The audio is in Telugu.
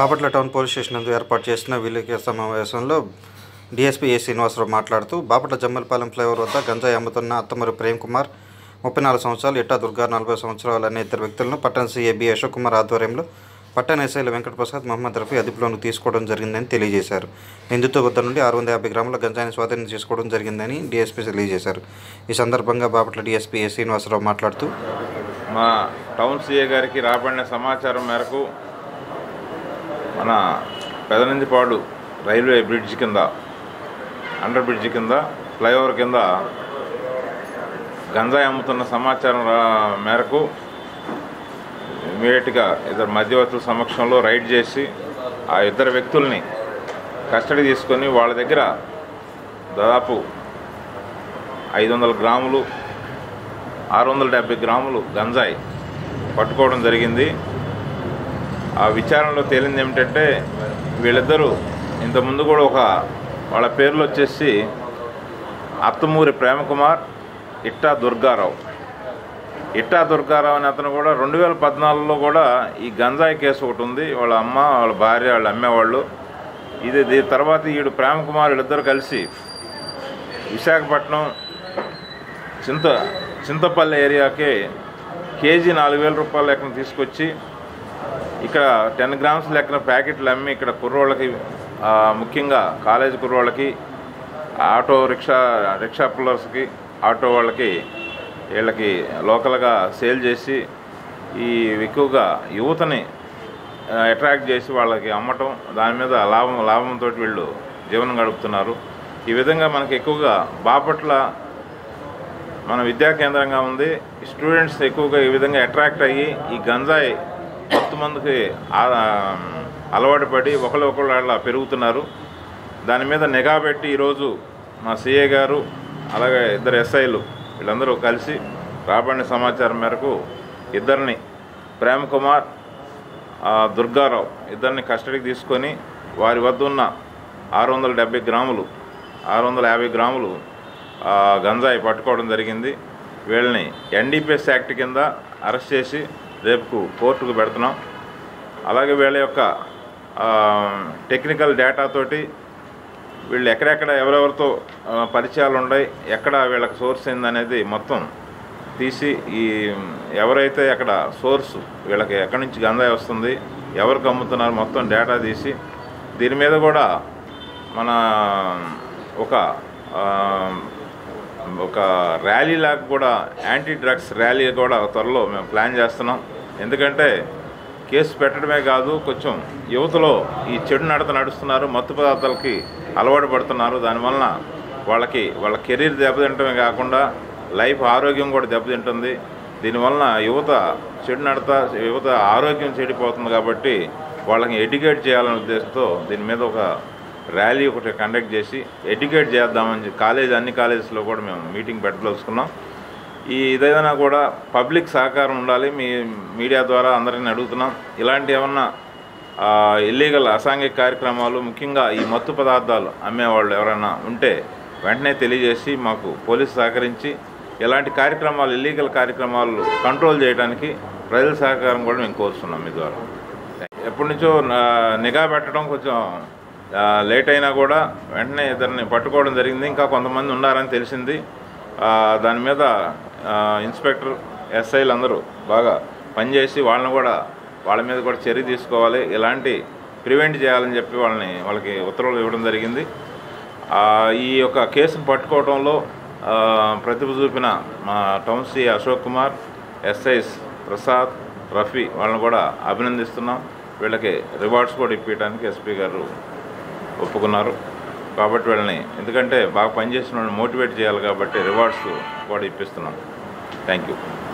బాపట్ల టౌన్ పోలీస్ స్టేషన్ నందు ఏర్పాటు చేసిన విలేకరుల సమావేశంలో డీఎస్పీ ఏ శ్రీనివాసరావు మాట్లాడుతూ బాపట్ల జమ్మలపాలెం ఫ్లైఓవర్ వద్ద గంజాయి అమ్ముతున్న అత్తమరు ప్రేమ్ కుమార్ ముప్పై నాలుగు సంవత్సరాలు ఇట్టా దుర్గా నలభై సంవత్సరాలు అనే ఇద్దరు వ్యక్తులను పట్టణ సీఏ బి అశోక్ కుమార్ ఆధ్వర్యంలో పట్టణ ఎస్ఐల వెంకటప్రసాద్ మహమ్మద్ రఫీ అదుపులోకి తీసుకోవడం జరిగిందని తెలియజేశారు నిందితుల వద్ద నుండి ఆరు వందల యాభై గ్రాముల గంజాయిని స్వాధీనం చేసుకోవడం జరిగిందని డీఎస్పీ తెలియజేశారు ఈ సందర్భంగా బాపట్ల డీఎస్పీ ఏ శ్రీనివాసరావు మాట్లాడుతూ మా టౌన్ సీఏ గారికి రాబడిన సమాచారం మేరకు మన పెదనందిపాడు రైల్వే బ్రిడ్జ్ కింద అండర్ బ్రిడ్జ్ కింద ఫ్లైఓవర్ కింద గంజాయి అమ్ముతున్న సమాచారం రా- మేరకు ఇమీడియట్గా ఇద్దరు మధ్యవర్తుల సమక్షంలో రైడ్ చేసి ఆ ఇద్దరు వ్యక్తుల్ని కస్టడీ తీసుకొని వాళ్ళ దగ్గర దాదాపు ఐదు వందల గ్రాములు ఆరు వందల డెబ్బై గ్రాములు గంజాయి పట్టుకోవడం జరిగింది ఆ విచారణలో తేలింది ఏమిటంటే వీళ్ళిద్దరూ ఇంతకుముందు కూడా ఒక వాళ్ళ పేర్లు వచ్చేసి అత్తమూరి ప్రేమకుమార్ ఇట్టా దుర్గారావు ఇట్టా దుర్గారావు అనే అతను కూడా రెండు వేల పద్నాలుగులో కూడా ఈ గంజాయి కేసు ఒకటి ఉంది వాళ్ళ అమ్మ వాళ్ళ భార్య వాళ్ళు అమ్మేవాళ్ళు ఇది దీని తర్వాత ఈడు ప్రేమకుమార్ వీళ్ళిద్దరు కలిసి విశాఖపట్నం చింత చింతపల్లి ఏరియాకి కేజీ నాలుగు వేల రూపాయల లెక్కన తీసుకొచ్చి ఇక్కడ టెన్ గ్రామ్స్ లెక్కన ప్యాకెట్లు అమ్మి ఇక్కడ కుర్రోళ్ళకి ఆ, ముఖ్యంగా కాలేజీ కుర్రోళ్ళకి ఆటో రిక్షా రిక్షా పుల్లర్స్కి ఆటో వాళ్ళకి వీళ్ళకి లోకల్గా సేల్ చేసి ఈ ఎక్కువగా యువతని అట్రాక్ట్ చేసి వాళ్ళకి అమ్మటం దాని మీద లాభం లాభంతో వీళ్ళు జీవనం గడుపుతున్నారు ఈ విధంగా మనకి ఎక్కువగా బాపట్ల మన విద్యా కేంద్రంగా ఉంది ఈ స్టూడెంట్స్ ఎక్కువగా ఈ విధంగా అట్రాక్ట్ అయ్యి ఈ గంజాయి మొత్తం మందికి ఆ- అలవాటు పడి ఒకళ్ళు ఒకళ్ళు అలా పెరుగుతున్నారు దాని మీద నిఘా పెట్టి ఈరోజు మా సిఏ గారు అలాగే ఇద్దరు ఎస్ఐలు వీళ్ళందరూ కలిసి రాబడిన సమాచారం మేరకు ఇద్దరిని ప్రేమ్ కుమార్ ఆ, దుర్గారావు ఇద్దరిని కస్టడీకి తీసుకొని వారి వద్ద ఉన్న ఆరు వందల డెబ్బై గ్రాములు ఆరు వందల యాభై గ్రాములు ఆ, గంజాయి పట్టుకోవడం జరిగింది వీళ్ళని ఎన్డీపీఎస్ యాక్ట్ కింద అరెస్ట్ చేసి రేపుకు కోర్టుకు పెడుతున్నాం అలాగే వీళ్ళ యొక్క ఆ, టెక్నికల్ డేటాతోటి వీళ్ళు ఎక్కడెక్కడ ఎవరెవరితో ఆ, పరిచయాలు ఉన్నాయి ఎక్కడ వీళ్ళకి సోర్స్ ఏందనేది మొత్తం తీసి ఈ ఎవరైతే అక్కడ సోర్స్ వీళ్ళకి ఎక్కడి నుంచి గంజాయి వస్తుంది ఎవరికి అమ్ముతున్నారు మొత్తం డేటా తీసి దీని మీద కూడా మన ఒక ఆ, ఒక ర్యాలీ లాగా కూడా యాంటీ డ్రగ్స్ ర్యాలీ కూడా త్వరలో మేము ప్లాన్ చేస్తున్నాం ఎందుకంటే కేసు పెట్టడమే కాదు కొంచెం యువతలో ఈ చెడు నడత నడుస్తున్నారు మత్తు పదార్థాలకి అలవాటు పడుతున్నారు దానివలన వాళ్ళకి వాళ్ళ కెరీర్ దెబ్బతింటమే కాకుండా లైఫ్ ఆరోగ్యం కూడా దెబ్బతింటుంది దీనివలన యువత చెడు నడత యువత ఆరోగ్యం చెడిపోతుంది కాబట్టి వాళ్ళకి ఎడ్యుకేట్ చేయాలనే ఉద్దేశంతో దీని మీద ఒక ర్యాలీ ఒకటి కండక్ట్ చేసి ఎడ్యుకేట్ చేద్దామని చెప్పి కాలేజ్ అన్ని కాలేజెస్లో కూడా మేము మీటింగ్ పెట్టదలుచుకున్నాం ఈ ఇదేదైనా కూడా పబ్లిక్ సహకారం ఉండాలి మీ మీడియా ద్వారా అందరిని అడుగుతున్నాం ఇలాంటి ఏమన్నా ఇల్లీగల్ అసాంఘిక కార్యక్రమాలు ముఖ్యంగా ఈ మత్తు పదార్థాలు అమ్మేవాళ్ళు ఎవరైనా ఉంటే వెంటనే తెలియజేసి మాకు పోలీసు సహకరించి ఇలాంటి కార్యక్రమాలు ఇల్లీగల్ కార్యక్రమాలు కంట్రోల్ చేయడానికి ప్రజల సహకారం కూడా మేము కోరుతున్నాం మీ ద్వారా ఎప్పటి నుంచో నా- నిఘా పెట్టడం కొంచెం ఆ, లేట్ అయినా కూడా వెంటనే ఇద్దరిని పట్టుకోవడం జరిగింది ఇంకా కొంతమంది ఉన్నారని తెలిసింది ఆ, దాని మీద ఆ, ఇన్స్పెక్టర్ ఎస్ఐలు అందరూ బాగా పనిచేసి వాళ్ళని కూడా వాళ్ళ మీద కూడా చర్య తీసుకోవాలి ఇలాంటి ప్రివెంట్ చేయాలని చెప్పి వాళ్ళని వాళ్ళకి ఉత్తర్వులు ఇవ్వడం జరిగింది ఆ, ఈ యొక్క కేసును పట్టుకోవడంలో ఆ, ప్రతిభ చూపిన మా town C Ashok Kumar SIs Prasad Rafi వాళ్ళని కూడా అభినందిస్తున్నాం వీళ్ళకి రివార్డ్స్ కూడా ఇప్పించడానికి ఎస్పీ గారు ఒప్పుకున్నారు కాబట్టి వీళ్ళని ఎందుకంటే బాగా పనిచేసిన వాళ్ళని మోటివేట్ చేయాలి కాబట్టి రివార్డ్స్ కూడా ఇప్పిస్తున్నాం థ్యాంక్ యూ